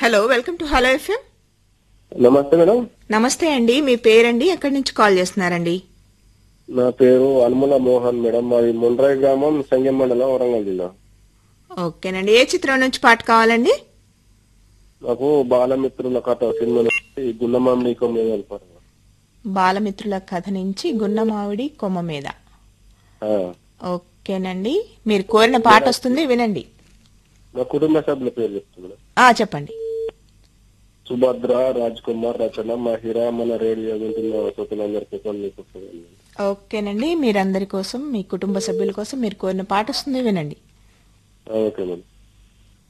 Hello welcome to hello FM నమస్తే madam నమస్తే అండి మీ పేరండి ఎక్కడి నుంచి కాల్ చేస్తున్నారండి నా పేరు అనుముల మోహన్ మేడం మాది ముండ్రాయి గ్రామం సంగం మండలం వరంగల్ జిల్లా ఓకేనండి ఏ చిత్రం నుంచి పాట కావాలండి నాకు బాలమిత్రుల కథ సినిమా నుంచి గున్నమామిడి కొమ్మిది కలిపారు బాలమిత్రుల కథ నుంచి గున్నమావిడి కొమ్మ మీద ఆ. ఓకేనండి మీరు కోరిన పాట వస్తుంది వినండి నా కుటుంబ సభ్యుల పేరు చెప్తున్నా ఆ చెప్పండి సుభద్ర రాజ్ కుమార్ రచన మహిర మన రేడియో వింటున్న శ్రోతలందరి కోసం మీకు వస్తుంది. ఓకేనండి మీరందరి కోసం మీ కుటుంబ సభ్యుల కోసం మీరు కోరిన పాట వస్తుంది వినండి ఆ, ఓకే మేడం